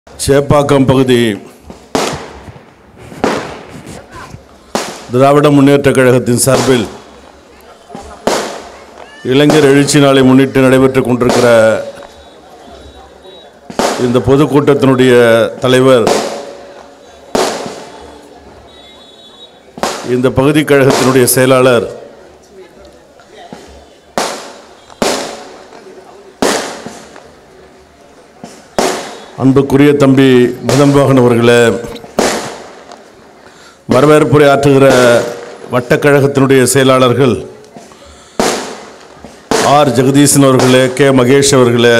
சேப்பாக்கம் பகுதி திராவிட முன்னேற்றக் கழகத்தின் சார்பில் இளைஞர் எழுச்சி நாளை முன்னிட்டு நடைபெற்றுக் கொண்டிருக்கிற இந்த பொதுக்கூட்டத்தினுடைய தலைவர் இந்த பகுதி கழகத்தினுடைய செயலாளர் அன்புக்குரிய தம்பி மதன்மோகன் அவர்களே வரவேற்புரை ஆற்றுகிற வட்டக்கழகத்தினுடைய செயலாளர்கள் ஆர் ஜெகதீசன் அவர்களே கே மகேஷ் அவர்களே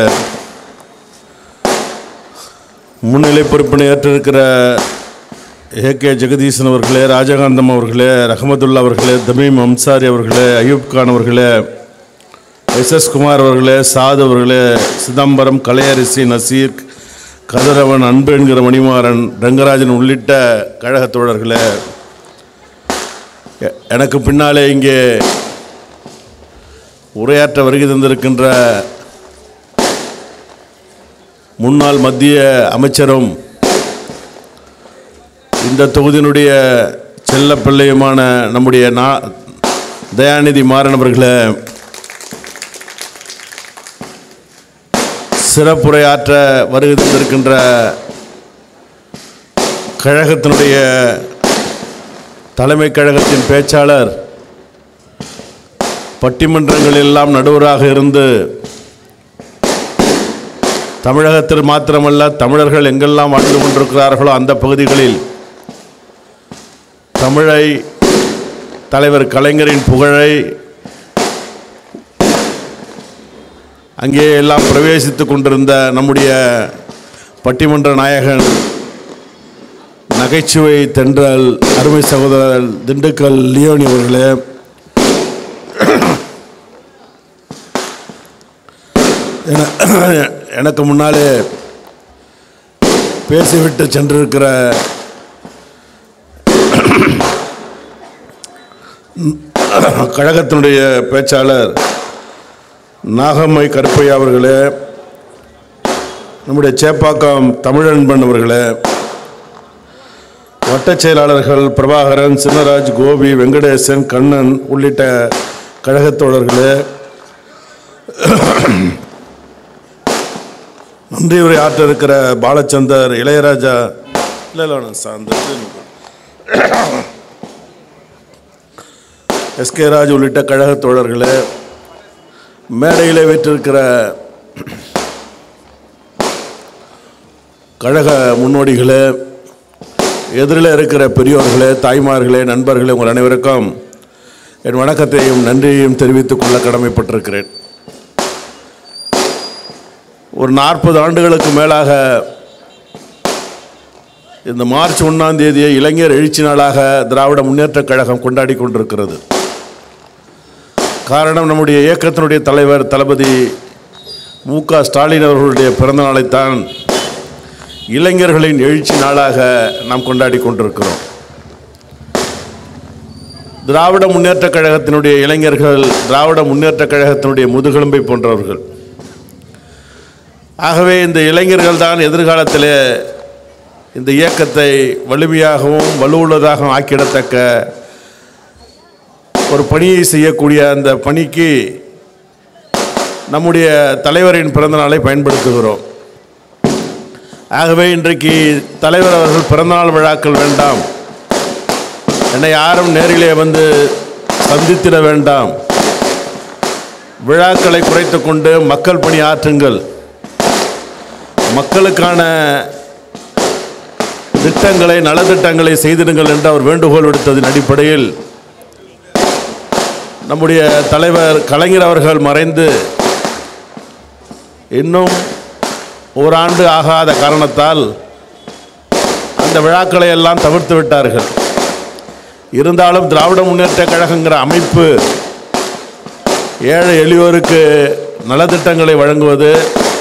முன்னிலை பொறுப்பினை ஏற்றிருக்கிற ஏ கே ஜெகதீசன் அவர்களே ராஜகாந்தம் அவர்களே ரஹமதுல்லா அவர்களே தமீம் அம்சாரி அவர்களே அயூப் கான் அவர்களே எஸ் எஸ் குமார் அவர்களே சாது அவர்களே சிதம்பரம் கலையரசி நசீர் கதிரவன் அன்பு என்கிற மணிமாறன் ரங்கராஜன் உள்ளிட்ட கழகத் தோழர்களே எ- எனக்கு பின்னாலே இங்கே உரையாற்ற வருகை தந்திருக்கின்ற முன்னாள் மத்திய அமைச்சரும் இந்த தொகுதியினுடைய செல்லப்பிள்ளையுமான நம்முடைய நா தயாநிதி மாறன் அவர்களே சிறப்புரையாற்ற வருகை தந்திருக்கின்ற கழகத்தினுடைய தலைமை கழகத்தின் பேச்சாளர் பட்டிமன்றங்கள் எல்லாம் நடுவராக இருந்து தமிழகத்தில் மாத்திரமல்ல தமிழர்கள் எங்கெல்லாம் வாழ்ந்து கொண்டிருக்கிறார்களோ அந்த பகுதிகளில் தமிழை தலைவர் கலைஞரின் புகழை அங்கே எல்லாம் பிரவேசித்துக் கொண்டிருந்த நம்முடைய பட்டிமன்ற நாயகன் நகைச்சுவை தென்றல் அருமை சகோதரர் திண்டுக்கல் லியோனி அவர்களே என- எனக்கு முன்னாலே பேசிவிட்டு சென்றிருக்கிற கழகத்தினுடைய பேச்சாளர் நாகம்மை கருப்பையா அவர்களே நம்முடைய சேப்பாக்கம் தமிழன்பன் அவர்களே வட்டச் செயலாளர்கள் பிரபாகரன் சின்னராஜ் கோபி வெங்கடேசன் கண்ணன் உள்ளிட்ட கழகத் தோழர்களே நன்றி உரை ஆற்ற இருக்கிற பாலச்சந்தர் இளையராஜா இல்லை இல்லை நான் சார்ந்த எஸ்கே ராஜ் உள்ளிட்ட கழகத் தோழர்களே மேடையில் வைத்திருக்கிற கழக முன்னோடிகளே எதிரில் இருக்கிற பெரியோர்களே தாய்மார்களே நண்பர்களே உங்கள் அனைவருக்கும் என் வணக்கத்தையும் நன்றியையும் தெரிவித்துக் கொள்ள கடமைப்பட்டிருக்கிறேன் ஒரு நாற்பது ஆண்டுகளுக்கு மேலாக இந்த மார்ச் ஒன்றாம் தேதியை இளைஞர் எழுச்சி நாளாக திராவிட முன்னேற்றக் கழகம் கொண்டாடி கொண்டிருக்கிறது காரணம் நம்முடைய இயக்கத்தினுடைய தலைவர் தளபதி மு க ஸ்டாலின் அவர்களுடைய பிறந்த நாளைத்தான் இளைஞர்களின் எழுச்சி நாளாக நாம் கொண்டாடி கொண்டிருக்கிறோம் திராவிட முன்னேற்றக் கழகத்தினுடைய இளைஞர்கள் திராவிட முன்னேற்றக் கழகத்தினுடைய முதுகெலும்பை போன்றவர்கள் ஆகவே இந்த இளைஞர்கள் தான் எதிர்காலத்திலே இந்த இயக்கத்தை வலிமையாகவும் வலுவுள்ளதாகவும் ஆக்கிடத்தக்க ஒரு பணியை செய்யக்கூடிய அந்த பணிக்கு நம்முடைய தலைவரின் பிறந்தநாளை பயன்படுத்துகிறோம் ஆகவே இன்றைக்கு தலைவர் அவர்கள் பிறந்தநாள் விழாக்கள் வேண்டாம் என்னை யாரும் நேரிலே வந்து சந்தித்திட வேண்டாம் விழாக்களை குறைத்துக் கொண்டு மக்கள் பணி ஆற்றுங்கள் மக்களுக்கான திட்டங்களை நலத்திட்டங்களை செய்திடுங்கள் என்று அவர் வேண்டுகோள் விடுத்ததின் அடிப்படையில் நம்முடைய தலைவர் கலைஞர் அவர்கள் மறைந்து இன்னும் ஓராண்டு ஆகாத காரணத்தால் அந்த விழாக்களை எல்லாம் தவிர்த்து விட்டார்கள் இருந்தாலும் திராவிட முன்னேற்ற கழகங்கிற அமைப்பு ஏழை எளியோருக்கு நலத்திட்டங்களை வழங்குவது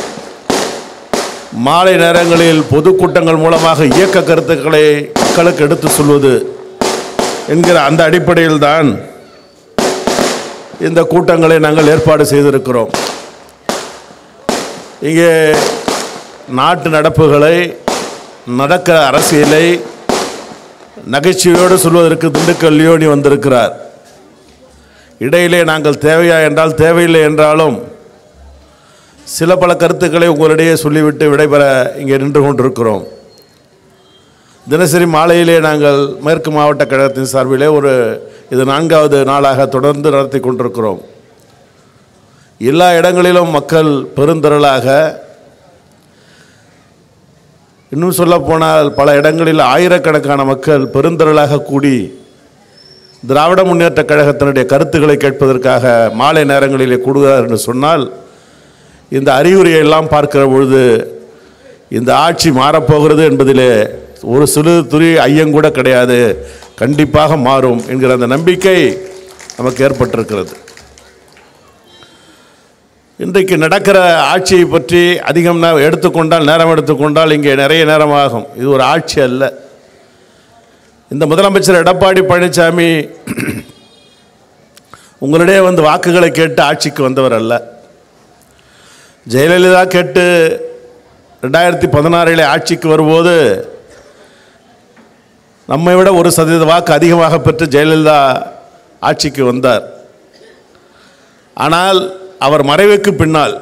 மாலை நேரங்களில் பொதுக்கூட்டங்கள் மூலமாக இயக்க கருத்துக்களை மக்களுக்கு எடுத்து சொல்வது என்கிற அந்த அடிப்படையில் தான் இந்த கூட்டங்களை நாங்கள் ஏற்பாடு செய்திருக்கிறோம் இங்கே நாட்டு நடப்புகளை நடக்கிற அரசியலை நகைச்சுவையோடு சொல்வதற்கு திண்டுக்கல் லியோனி வந்திருக்கிறார் இடையிலே நாங்கள் தேவையா என்றால் தேவையில்லை என்றாலும் சில பல கருத்துக்களை உங்களிடையே சொல்லிவிட்டு விடைபெற இங்கே நின்று கொண்டிருக்கிறோம் தினசரி மாலையிலே நாங்கள் மேற்கு மாவட்ட கழகத்தின் சார்பிலே ஒரு இது நான்காவது நாளாக தொடர்ந்து நடத்தி கொண்டிருக்கிறோம் எல்லா இடங்களிலும் மக்கள் பெருந்திரளாக இன்னும் சொல்லப்போனால் பல இடங்களில் ஆயிரக்கணக்கான மக்கள் பெருந்திரளாக கூடி திராவிட முன்னேற்ற கழகத்தினுடைய கருத்துக்களை கேட்பதற்காக மாலை நேரங்களிலே கூடுகிறார் என்று சொன்னால் இந்த அறிகுறியை எல்லாம் பார்க்கிற பொழுது இந்த ஆட்சி மாறப்போகிறது என்பதிலே ஒரு சிறு துளி ஐயங்கூட கிடையாது கண்டிப்பாக மாறும் என்கிற அந்த நம்பிக்கை நமக்கு ஏற்பட்டிருக்கிறது இன்றைக்கு நடக்கிற ஆட்சியை பற்றி அதிகம் நே- எடுத்துக்கொண்டால் நேரம் எடுத்துக்கொண்டால் இங்கே நிறைய நேரமாகும் இது ஒரு ஆட்சி அல்ல இந்த முதலமைச்சர் எடப்பாடி பழனிசாமி உங்களிடையே வந்து வாக்குகளை கேட்டு ஆட்சிக்கு வந்தவர் அல்ல ஜெயலலிதா கேட்டு ரெண்டாயிரத்தி பதினாறில் ஆட்சிக்கு வரும்போது நம்மை விட ஒரு சதவீத வாக்கு அதிகமாக பெற்று ஜெயலலிதா ஆட்சிக்கு வந்தார் ஆனால் அவர் மறைவுக்கு பின்னால்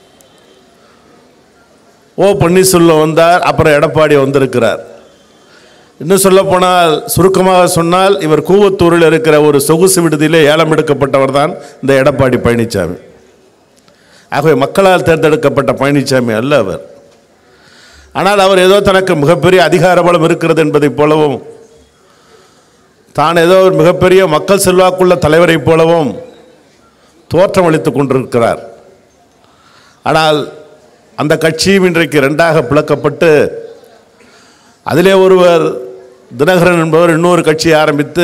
ஓ பன்னீர்செல்வம் வந்தார் அப்புறம் எடப்பாடி வந்திருக்கிறார் இன்னும் சொல்லப்போனால் சுருக்கமாக சொன்னால் இவர் கூவத்தூரில் இருக்கிற ஒரு சொகுசு விடுதியிலே ஏலம் எடுக்கப்பட்டவர் தான் இந்த எடப்பாடி பழனிசாமி ஆகவே மக்களால் தேர்ந்தெடுக்கப்பட்ட பழனிசாமி அல்ல அவர் ஆனால் அவர் ஏதோ தனக்கு மிகப்பெரிய அதிகார பலம் இருக்கிறது என்பதைப் போலவும் தான் ஏதோ ஒரு மிகப்பெரிய மக்கள் செல்வாக்குள்ள தலைவரைப் போலவும் தோற்றம் அளித்துக் கொண்டிருக்கிறார் ஆனால் அந்த கட்சியும் இன்றைக்கு ரெண்டாக பிளக்கப்பட்டு அதிலே ஒருவர் தினகரன் என்பவர் இன்னொரு கட்சியை ஆரம்பித்து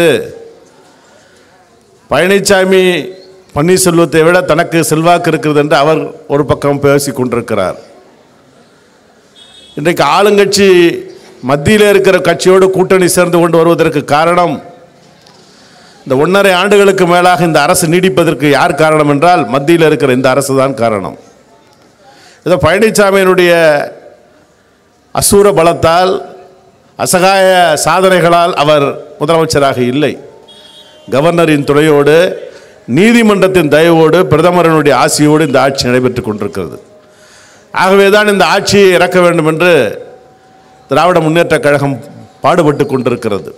பழனிசாமி பன்னீர்செல்வத்தை விட தனக்கு செல்வாக்கு இருக்கிறது என்று அவர் ஒரு பக்கம் பேசிக் கொண்டிருக்கிறார் இன்றைக்கு ஆளுங்கட்சி மத்தியில் இருக்கிற கட்சியோடு கூட்டணி சேர்ந்து கொண்டு வருவதற்கு காரணம் இந்த ஒன்றரை ஆண்டுகளுக்கு மேலாக இந்த அரசு நீடிப்பதற்கு யார் காரணம் என்றால் மத்தியில் இருக்கிற இந்த அரசு தான் காரணம் இதோ பழனிசாமியினுடைய அசூர பலத்தால் அசகாய சாதனைகளால் அவர் முதலமைச்சராக இல்லை கவர்னரின் துணையோடு நீதிமன்றத்தின் தயவோடு பிரதமரனுடைய ஆசியோடு இந்த ஆட்சி நடைபெற்றுக் கொண்டிருக்கிறது ஆகவே தான் இந்த ஆட்சியை இறக்க வேண்டும் என்று திராவிட முன்னேற்றக் கழகம் பாடுபட்டு கொண்டிருக்கிறது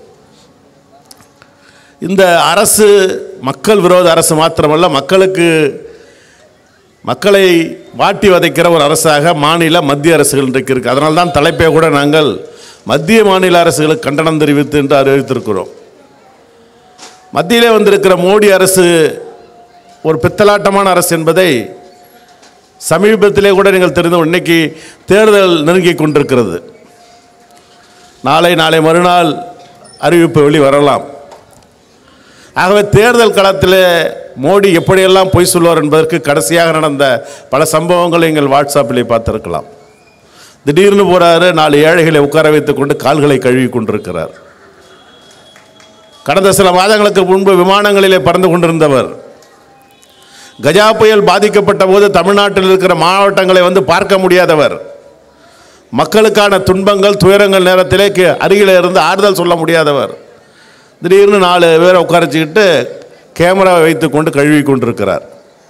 இந்த அரசு மக்கள் விரோத அரசு மாத்திரமல்ல மக்களுக்கு மக்களை வாட்டி வதைக்கிற ஒரு அரசாக மாநில மத்திய அரசுகள் இன்றைக்கு இருக்குது அதனால தான் தலைப்பை கூட நாங்கள் மத்திய மாநில அரசுகளுக்கு கண்டனம் தெரிவித்து என்று அறிவித்திருக்கிறோம் மத்தியிலே வந்திருக்கிற மோடி அரசு ஒரு பித்தலாட்டமான அரசு என்பதை சமீபத்திலே கூட நீங்கள் தெரிந்து இன்னைக்கு தேர்தல் நெருங்கி கொண்டிருக்கிறது நாளை நாளை மறுநாள் அறிவிப்பு வெளி வரலாம் ஆகவே தேர்தல் களத்தில் மோடி எப்படியெல்லாம் பொய் சொல்வார் என்பதற்கு கடைசியாக நடந்த பல சம்பவங்களை எங்கள் வாட்ஸ்அப்பிலே பார்த்திருக்கலாம் திடீர்னு போறாரு நாலு ஏழைகளை உட்கார வைத்துக் கொண்டு கால்களை கழுவி கொண்டிருக்கிறார் கடந்த சில மாதங்களுக்கு முன்பு விமானங்களிலே பறந்து கொண்டிருந்தவர் கஜா புயல் பாதிக்கப்பட்ட போது தமிழ்நாட்டில் இருக்கிற மாவட்டங்களை வந்து பார்க்க முடியாதவர் மக்களுக்கான துன்பங்கள் துயரங்கள் நேரத்திலே கி- அருகிலே இருந்து ஆறுதல் சொல்ல முடியாதவர் திடீர்னு நாலு பேரை உட்காரச்சிக்கிட்டு கேமராவை வைத்துக்கொண்டு கழுவி கொண்டிருக்கிறார்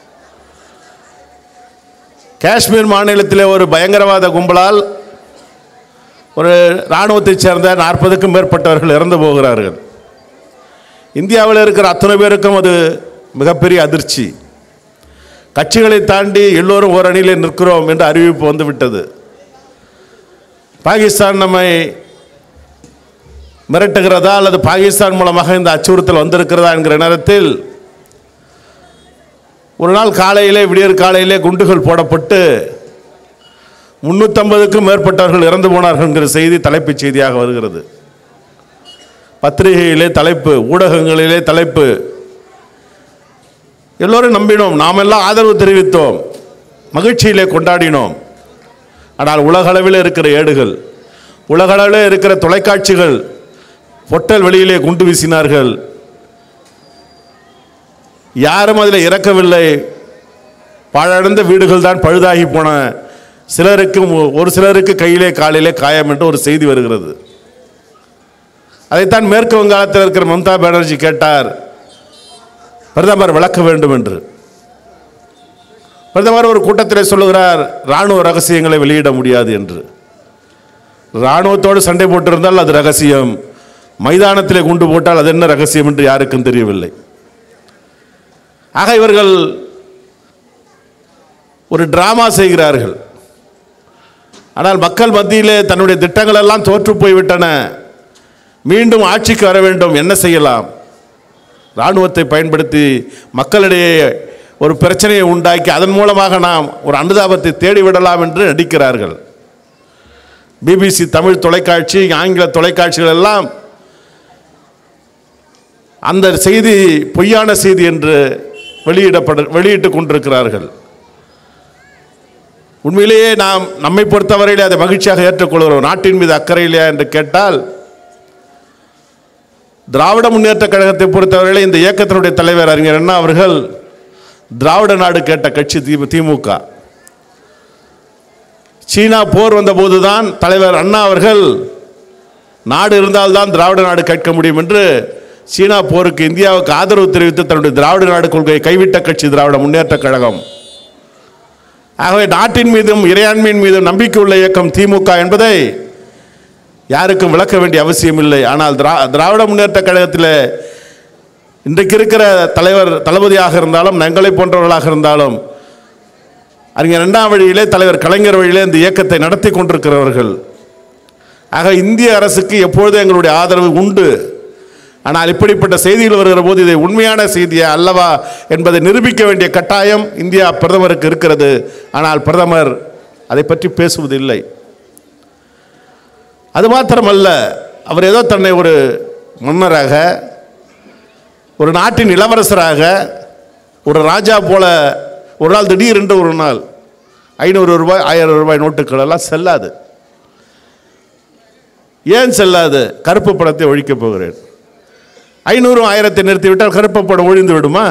காஷ்மீர் மாநிலத்திலே ஒரு பயங்கரவாத கும்பலால் ஒரு இராணுவத்தைச் சேர்ந்த நாற்பதுக்கும் மேற்பட்டவர்கள் இறந்து போகிறார்கள் இந்தியாவில் இருக்கிற அத்தனை பேருக்கும் அது மிகப்பெரிய அதிர்ச்சி கட்சிகளை தாண்டி எல்லோரும் ஒரு அணியிலே நிற்கிறோம் என்று அறிவிப்பு வந்துவிட்டது பாகிஸ்தான் நம்மை மிரட்டுகிறதா அல்லது பாகிஸ்தான் மூலமாக இந்த அச்சுறுத்தல் வந்திருக்கிறதா என்கிற நேரத்தில் ஒரு நாள் காலையிலே விடியற் காலையிலே குண்டுகள் போடப்பட்டு முன்னூற்றம்பதுக்கும் மேற்பட்டவர்கள் இறந்து போனார்கள் என்கிற செய்தி தலைப்புச் செய்தியாக வருகிறது பத்திரிகையிலே தலைப்பு ஊடகங்களிலே தலைப்பு எல்லோரும் நம்பினோம் நாமெல்லாம் ஆதரவு தெரிவித்தோம் மகிழ்ச்சியிலே கொண்டாடினோம் ஆனால் உலகளவில் இருக்கிற ஏடுகள் உலகளவில் இருக்கிற தொலைக்காட்சிகள் பொட்டல் வெளியிலே குண்டு வீசினார்கள் யாரும் அதில் இறக்கவில்லை பாழடைந்த வீடுகள் தான் பழுதாகி போன சிலருக்கு மு- ஒரு சிலருக்கு கையிலே காலிலே காயம் என்று ஒரு செய்தி வருகிறது அதைத்தான் மேற்கு வங்காளத்தில் இருக்கிற மம்தா பானர்ஜி கேட்டார் பிரதமர் விளக்க வேண்டும் என்று பிரதமர் ஒரு கூட்டத்தில் சொல்லுகிறார் ராணுவ ரகசியங்களை வெளியிட முடியாது என்று ராணுவத்தோடு சண்டை போட்டிருந்தால் அது ரகசியம் மைதானத்திலே குண்டு போட்டால் அது என்ன ரகசியம் என்று யாருக்கும் தெரியவில்லை ஆக இவர்கள் ஒரு டிராமா செய்கிறார்கள் ஆனால் மக்கள் மத்தியிலே தன்னுடைய திட்டங்கள் எல்லாம் தோற்று போய்விட்டன மீண்டும் ஆட்சிக்கு வர வேண்டும் என்ன செய்யலாம் இராணுவத்தை பயன்படுத்தி மக்களிடையே ஒரு பிரச்சனையை உண்டாக்கி அதன் மூலமாக நாம் ஒரு அனுதாபத்தை தேடிவிடலாம் என்று நடிக்கிறார்கள் பிபிசி தமிழ் தொலைக்காட்சி ஆங்கில தொலைக்காட்சிகள் எல்லாம் அந்த செய்தி பொய்யான செய்தி என்று வெளியிடப்பட வெளியிட்டுக் கொண்டிருக்கிறார்கள் உண்மையிலேயே நாம் நம்மை பொறுத்தவரையிலே அதை மகிழ்ச்சியாக ஏற்றுக்கொள்கிறோம் நாட்டின் மீது அக்கறை இல்லையா என்று கேட்டால் திராவிட முன்னேற்ற கழகத்தை பொறுத்தவரையிலே இந்த இயக்கத்தினுடைய தலைவர் அறிஞர் அண்ணா அவர்கள் திராவிட நாடு கேட்ட கட்சி தி திமுக சீனா போர் வந்தபோதுதான் தலைவர் அண்ணா அவர்கள் நாடு இருந்தால்தான் திராவிட நாடு கேட்க முடியும் என்று சீனா போருக்கு இந்தியாவுக்கு ஆதரவு தெரிவித்து தன்னுடைய திராவிட நாடு கொள்கையை கைவிட்ட கட்சி திராவிட முன்னேற்ற கழகம் ஆகவே நாட்டின் மீதும் இறையாண்மையின் மீதும் நம்பிக்கை உள்ள இயக்கம் திமுக என்பதை யாருக்கும் விளக்க வேண்டிய அவசியம் இல்லை ஆனால் திரா திராவிட முன்னேற்ற கழகத்தில் இன்றைக்கு இருக்கிற தலைவர் தளபதியாக இருந்தாலும் எங்களை போன்றவர்களாக இருந்தாலும் அறிஞர் இரண்டாம் வழியிலே தலைவர் கலைஞர் வழியிலே இந்த இயக்கத்தை நடத்தி கொண்டிருக்கிறவர்கள் ஆக இந்திய அரசுக்கு எப்பொழுதும் எங்களுடைய ஆதரவு உண்டு ஆனால் இப்படிப்பட்ட செய்திகள் வருகிற போது இதை உண்மையான செய்தியா அல்லவா என்பதை நிரூபிக்க வேண்டிய கட்டாயம் இந்தியா பிரதமருக்கு இருக்கிறது ஆனால் பிரதமர் அதை பற்றி பேசுவதில்லை அது மாத்திரமல்ல அவர் ஏதோ தன்னை ஒரு மன்னராக ஒரு நாட்டின் இளவரசராக ஒரு ராஜா போல ஒரு நாள் திடீரென்று ஒரு நாள் ஐநூறு ரூபாய் ஆயிரம் ரூபாய் நோட்டுகள் எல்லாம் செல்லாது ஏன் செல்லாது கருப்பு பணத்தை ஒழிக்கப் போகிறேன் ஐநூறு ஆயிரத்தை நிறுத்திவிட்டால் கருப்பு படம் ஒழிந்து விடுமா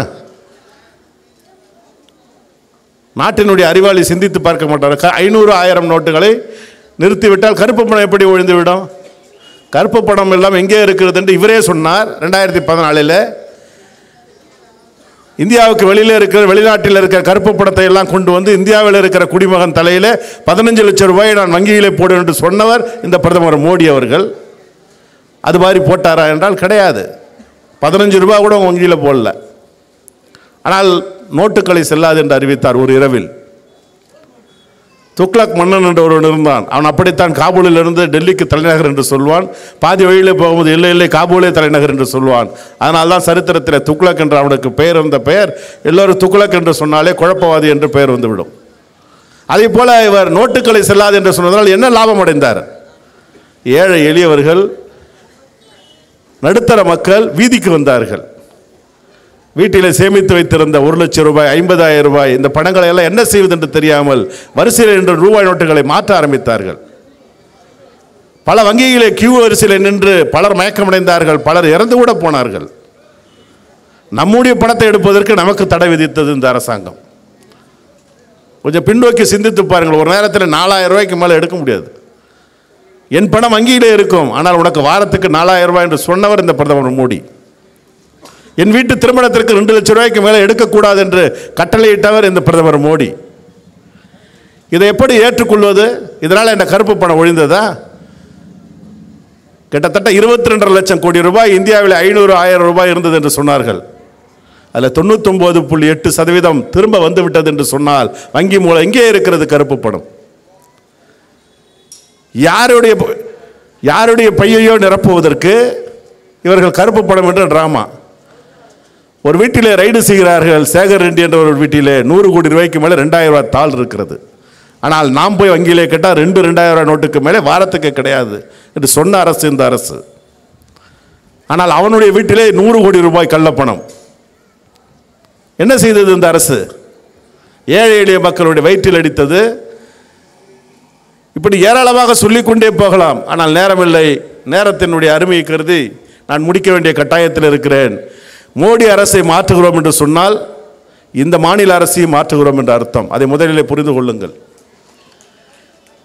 நாட்டினுடைய அறிவாளி சிந்தித்து பார்க்க மாட்டார் க- ஐநூறு ஆயிரம் நோட்டுகளை நிறுத்திவிட்டால் கருப்பு பணம் எப்படி ஒழிந்து விடும் கருப்பு பணம் எல்லாம் எங்கே இருக்கிறது என்று இவரே சொன்னார் ரெண்டாயிரத்தி பதினாலில் இந்தியாவுக்கு வெளியில இருக்கிற வெளிநாட்டில் இருக்கிற கருப்பு பணத்தை எல்லாம் கொண்டு வந்து இந்தியாவில் இருக்கிற குடிமகன் தலையில் பதினஞ்சு லட்சம் ரூபாயை நான் வங்கியிலே போடுவேன் என்று சொன்னவர் இந்த பிரதமர் மோடி அவர்கள் அது மாதிரி போட்டாரா என்றால் கிடையாது பதினஞ்சு ரூபாய் கூட வங்கியில் போடல ஆனால் நோட்டுக்களை செல்லாது என்று அறிவித்தார் ஒரு இரவில் துக்ளக் மன்னன் என்ற ஒருவன் இருந்தான் அவன் அப்படித்தான் காபூலில் இருந்து டெல்லிக்கு தலைநகர் என்று சொல்வான் பாதி வழியிலே போகும்போது இல்லை இல்லை காபூலே தலைநகர் என்று சொல்வான் அதனால தான் சரித்திரத்தில் துக்ளக் என்ற அவனுக்கு பெயர் இருந்த பெயர் எல்லோரும் துக்ளக் என்று சொன்னாலே குழப்பவாதி என்று பெயர் வந்துவிடும் அதே போல இவர் நோட்டுக்களை செல்லாது என்று சொன்னதால் என்ன லாபம் அடைந்தார் ஏழை எளியவர்கள் நடுத்தர மக்கள் வீதிக்கு வந்தார்கள் வீட்டில் சேமித்து வைத்திருந்த ஒரு லட்சம் ரூபாய் ஐம்பதாயிரம் ரூபாய் இந்த பணங்களை எல்லாம் என்ன செய்வது என்று தெரியாமல் வரிசையில் நின்று ரூபாய் நோட்டுகளை மாற்ற ஆரம்பித்தார்கள் பல வங்கிகளை கியூ வரிசையில் நின்று பலர் மயக்கமடைந்தார்கள் பலர் இறந்து கூட போனார்கள் நம்முடைய பணத்தை எடுப்பதற்கு நமக்கு தடை விதித்தது இந்த அரசாங்கம் கொஞ்சம் பின்னோக்கி சிந்தித்து பாருங்கள் ஒரு நேரத்தில் நாலாயிரம் ரூபாய்க்கு மேலே எடுக்க முடியாது என் பணம் வங்கியிலே இருக்கும் ஆனால் உனக்கு வாரத்துக்கு நாலாயிரம் ரூபாய் என்று சொன்னவர் இந்த பிரதமர் மோடி என் வீட்டு திருமணத்திற்கு ரெண்டு லட்சம் ரூபாய்க்கு மேலே எடுக்கக்கூடாது என்று கட்டளையிட்டவர் இந்த பிரதமர் மோடி இதை எப்படி ஏற்றுக்கொள்வது இதனால் என்ன கருப்பு பணம் ஒழிந்ததா கிட்டத்தட்ட இருபத்தி ரெண்டரை லட்சம் கோடி ரூபாய் இந்தியாவில் ஐநூறு ஆயிரம் ரூபாய் இருந்தது என்று சொன்னார்கள் அதில் தொண்ணூத்தொம்பது புள்ளி எட்டு சதவீதம் திரும்ப வந்து விட்டது என்று சொன்னால் வங்கி மூலம் எங்கே இருக்கிறது கருப்பு பணம் யாருடைய ப- யாருடைய பையையோ நிரப்புவதற்கு இவர்கள் கருப்பு படம் என்ற டிராமா ஒரு வீட்டிலே ரைடு செய்கிறார்கள் சேகர் ரெட்டி என்ற ஒரு வீட்டிலே நூறு கோடி ரூபாய்க்கு மேலே ரெண்டாயிரம் ரூபாய் தாள் இருக்கிறது ஆனால் நாம் போய் வங்கியிலே கேட்டால் ரெண்டு ரெண்டாயிரம் ரூபாய் நோட்டுக்கு மேலே வாரத்துக்கு கிடையாது என்று சொன்ன அரசு இந்த அரசு ஆனால் அவனுடைய வீட்டிலே நூறு கோடி ரூபாய் கள்ளப்பணம் என்ன செய்தது இந்த அரசு ஏழை எளிய மக்களுடைய வயிற்றில் அடித்தது இப்படி ஏராளமாக சொல்லிக்கொண்டே போகலாம் ஆனால் நேரமில்லை நேரத்தினுடைய அருமையை கருதி நான் முடிக்க வேண்டிய கட்டாயத்தில் இருக்கிறேன் மோடி அரசை மாற்றுகிறோம் என்று சொன்னால் இந்த மாநில அரசையும் மாற்றுகிறோம் என்ற அர்த்தம் அதை முதலிலே புரிந்து கொள்ளுங்கள்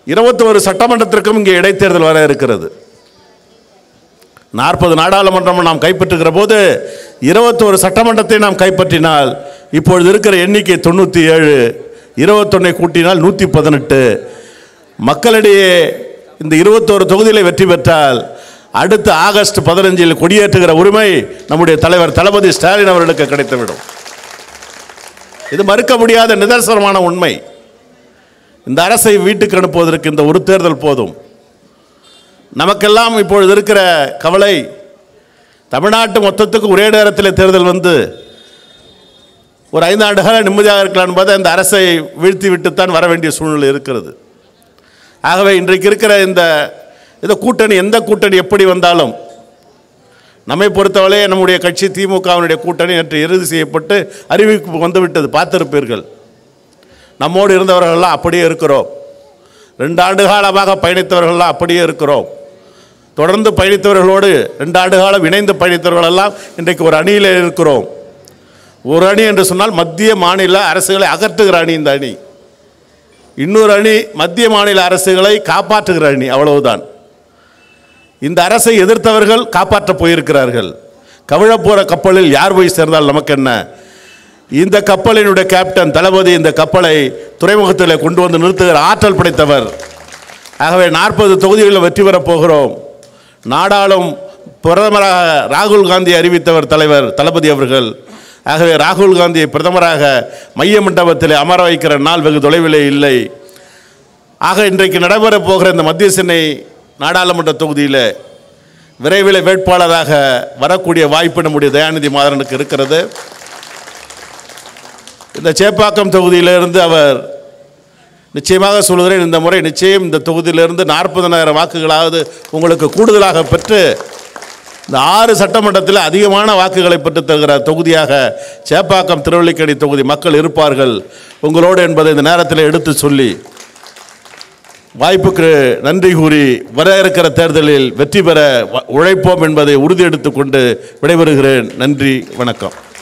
இருபத்தோரு சட்டமன்றத்திற்கும் இங்கே இடைத்தேர்தல் வர இருக்கிறது நாற்பது நாடாளுமன்றம் நாம் கைப்பற்றுகிற போது இருபத்தோரு சட்டமன்றத்தை நாம் கைப்பற்றினால் இப்பொழுது இருக்கிற எண்ணிக்கை தொண்ணூற்றி ஏழு இருபத்தொன்னை கூட்டினால் நூற்றி பதினெட்டு மக்களிடையே இந்த இருபத்தோரு தொகுதியில் வெற்றி பெற்றால் அடுத்த ஆகஸ்ட் பதினஞ்சில் கொடியேற்றுகிற உரிமை நம்முடைய தலைவர் தளபதி ஸ்டாலின் அவர்களுக்கு கிடைத்துவிடும் இது மறுக்க முடியாத நிதர்சனமான உண்மை இந்த அரசை வீட்டுக்கு அனுப்புவதற்கு இந்த ஒரு தேர்தல் போதும் நமக்கெல்லாம் இப்பொழுது இருக்கிற கவலை தமிழ்நாட்டு மொத்தத்துக்கு ஒரே நேரத்தில் தேர்தல் வந்து ஒரு ஐந்தாண்டு காலம் நிம்மதியாக இருக்கலாம் என்பதை அந்த அரசை வீழ்த்தி விட்டுத்தான் வர வேண்டிய சூழ்நிலை இருக்கிறது ஆகவே இன்றைக்கு இருக்கிற இந்த இந்த கூட்டணி எந்த கூட்டணி எப்படி வந்தாலும் நம்மை பொறுத்தவரை நம்முடைய கட்சி திமுகவினுடைய கூட்டணி நேற்று இறுதி செய்யப்பட்டு அறிவிப்பு வந்துவிட்டது பார்த்திருப்பீர்கள் நம்மோடு இருந்தவர்கள்லாம் அப்படியே இருக்கிறோம் ரெண்டு ஆண்டு காலமாக பயணித்தவர்கள்லாம் அப்படியே இருக்கிறோம் தொடர்ந்து பயணித்தவர்களோடு ரெண்டு ஆண்டு காலம் இணைந்து பயணித்தவர்களெல்லாம் இன்றைக்கு ஒரு அணியில் இருக்கிறோம் ஒரு அணி என்று சொன்னால் மத்திய மாநில அரசுகளை அகற்றுகிற அணி இந்த அணி இன்னொரு அணி மத்திய மாநில அரசுகளை காப்பாற்றுகிற அணி அவ்வளவுதான் இந்த அரசை எதிர்த்தவர்கள் காப்பாற்றப் போயிருக்கிறார்கள் கவிழப்போகிற கப்பலில் யார் போய் சேர்ந்தால் நமக்கு என்ன இந்த கப்பலினுடைய கேப்டன் தளபதி இந்த கப்பலை துறைமுகத்தில் கொண்டு வந்து நிறுத்துகிற ஆற்றல் படைத்தவர் ஆகவே நாற்பது தொகுதிகளில் வெற்றி பெறப் போகிறோம் நாடாளும் பிரதமராக ராகுல் காந்தி அறிவித்தவர் தலைவர் தளபதி அவர்கள் ஆகவே ராகுல் காந்தியை பிரதமராக மைய மண்டபத்தில் அமர வைக்கிற நாள் வெகு தொலைவிலே இல்லை ஆக இன்றைக்கு நடைபெறப் போகிற இந்த மத்திய சென்னை நாடாளுமன்ற தொகுதியில் விரைவில் வேட்பாளராக வரக்கூடிய வாய்ப்பு நம்முடைய தயாநிதி மாறனுக்கு இருக்கிறது இந்த சேப்பாக்கம் தொகுதியிலிருந்து அவர் நிச்சயமாக சொல்கிறேன் இந்த முறை நிச்சயம் இந்த தொகுதியிலிருந்து நாற்பதனாயிரம் வாக்குகளாவது உங்களுக்கு கூடுதலாக பெற்று இந்த ஆறு சட்டமன்றத்தில் அதிகமான வாக்குகளை பெற்றுத் தருகிற தொகுதியாக சேப்பாக்கம் திருவள்ளிக்கேணி தொகுதி மக்கள் இருப்பார்கள் உங்களோடு என்பதை இந்த நேரத்தில் எடுத்து சொல்லி வாய்ப்புக்கு நன்றி கூறி வர இருக்கிற தேர்தலில் வெற்றி பெற வ- உழைப்போம் என்பதை உறுதி எடுத்துக்கொண்டு விடைபெறுகிறேன் நன்றி வணக்கம்